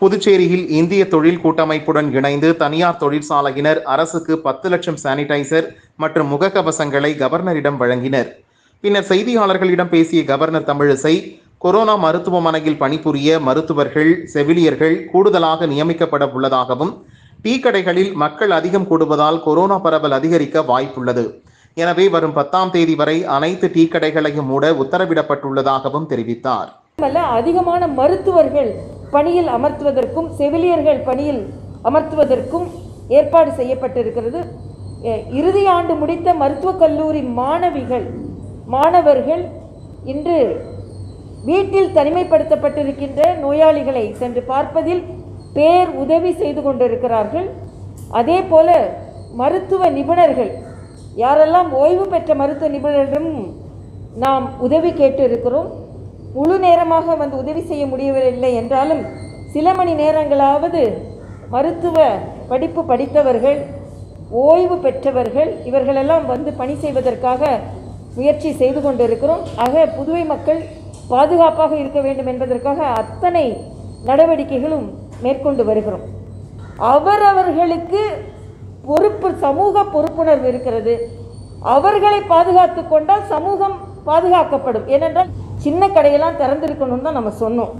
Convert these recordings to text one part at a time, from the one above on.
புதுச்சேரியில் இந்திய தொழில் கூட்டமைப்புடன் இணைந்து தனியார் தொழிற்சாலையினர் அரசுக்கு பத்து லட்சம் சானிடைசர் மற்றும் முகக்கவசங்களை கவர்னரிடம் வழங்கினர் பின்னர் செய்தியாளர்களிடம் பேசிய கவர்னர் தமிழிசை கொரோனா மருத்துவமனையில் பணிபுரிய மருத்துவர்கள் செவிலியர்கள் கூடுதலாக நியமிக்கப்பட உள்ளதாகவும் டீ கடைகளில் மக்கள் அதிகம் கூடுவதால் கொரோனா பரவல் அதிகரிக்க வாய்ப்புள்ளது எனவே வரும் பத்தாம் தேதி வரை அனைத்து டீ கடைகளையும் மூட உத்தரவிடப்பட்டுள்ளதாகவும் தெரிவித்தார் அல்ல அதிகமான மருத்துவர்கள் பணியில் அமர்த்துவதற்கும் செவிலியர்கள் பணியில் அமர்த்துவதற்கும் ஏற்பாடு செய்யப்பட்டிருக்கிறது எ- இறுதி ஆண்டு முடித்த மருத்துவக் கல்லூரி மாணவிகள் மாணவர்கள் இன்று வீட்டில் தனிமைப்படுத்தப்பட்டிருக்கின்ற நோயாளிகளை சென்று பார்ப்பதில் பேர் உதவி செய்து கொண்டிருக்கிறார்கள் அதே போல மருத்துவ நிபுணர்கள் யாரெல்லாம் ஓய்வு பெற்ற மருத்துவ நிபுணரிடம் நாம் உதவி கேட்டு இருக்கிறோம் முழு நேரமாக வந்து உதவி செய்ய முடியவில்லை என்றாலும் சில மணி நேரங்களாவது மருத்துவ படிப்பு படித்தவர்கள் ஓய்வு பெற்றவர்கள் இவர்களெல்லாம் வந்து பணி செய்வதற்காக முயற்சி செய்து கொண்டிருக்கிறோம் ஆக புதுவை மக்கள் பாதுகாப்பாக இருக்க வேண்டும் என்பதற்காக அத்தனை நடவடிக்கைகளும் மேற்கொண்டு வருகிறோம் அவரவர்களுக்கு பொறுப்பு சமூக பொறுப்புணர்வு இருக்கிறது அவர்களை பாதுகாத்து கொண்டால் சமூகம் பாதுகாக்கப்படும் ஏனென்றால் சின்ன கடையெல்லாம் திறந்திருக்கணும்னு தான் நம்ம சொன்னோம்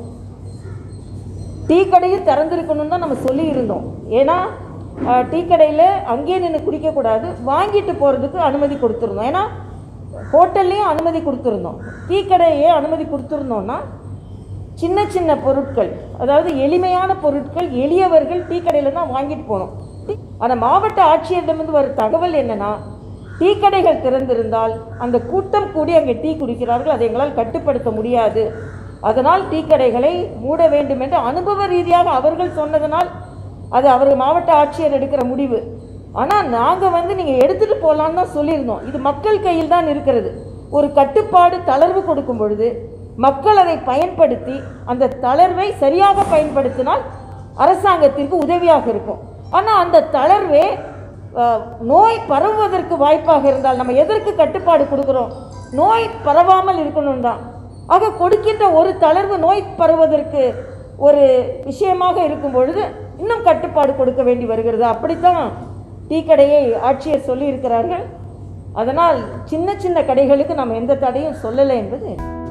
டீ கடையும் திறந்திருக்கணும்னு தான் நம்ம சொல்லியிருந்தோம் ஏன்னா அஹ், டீ கடையில் அங்கேயே நின்று குடிக்கக்கூடாது வாங்கிட்டு போகிறதுக்கு அனுமதி கொடுத்துருந்தோம் ஏன்னா ஹோட்டல்லையும் அனுமதி கொடுத்துருந்தோம் டீ கடையே அனுமதி கொடுத்துருந்தோம்னா சின்ன சின்ன பொருட்கள் அதாவது எளிமையான பொருட்கள் எளியவர்கள் டீ கடையில் தான் வாங்கிட்டு போகணும் ஆனால் மாவட்ட ஆட்சியரிடமிருந்து வரும் தகவல் என்னன்னா டீ கடைகள் திறந்திருந்தால் அந்த கூட்டம் கூடி அங்கே டீ குடிக்கிறார்கள் அதை எங்களால் கட்டுப்படுத்த முடியாது அதனால் டீ கடைகளை மூட வேண்டும் என்று அனுபவ ரீதியாக அவர்கள் சொன்னதனால் அது அவர் மாவட்ட ஆட்சியர் எடுக்கிற முடிவு ஆனால் நாங்கள் வந்து நீங்கள் எடுத்துகிட்டு போகலான்னு தான் சொல்லியிருந்தோம் இது மக்கள் கையில் தான் இருக்கிறது ஒரு கட்டுப்பாடு தளர்வு கொடுக்கும் பொழுது மக்கள் அதை பயன்படுத்தி அந்த தளர்வை சரியாக பயன்படுத்தினால் அரசாங்கத்திற்கு உதவியாக இருக்கும் ஆனால் அந்த தளர்வே அஹ், நோய் பரவுவதற்கு வாய்ப்பாக இருந்தால் நம்ம எதற்கு கட்டுப்பாடு கொடுக்குறோம் நோய் பரவாமல் இருக்கணும் தான் ஆக கொடுக்கின்ற ஒரு தளர்வு நோய் பரவுவதற்கு ஒரு விஷயமாக இருக்கும் பொழுது இன்னும் கட்டுப்பாடு கொடுக்க வேண்டி வருகிறது அப்படித்தான் டீ கடையை ஆட்சியர் சொல்லியிருக்கிறார்கள் அதனால் சின்ன சின்ன கடைகளுக்கு நம்ம எந்த தடையும் சொல்லலை என்பது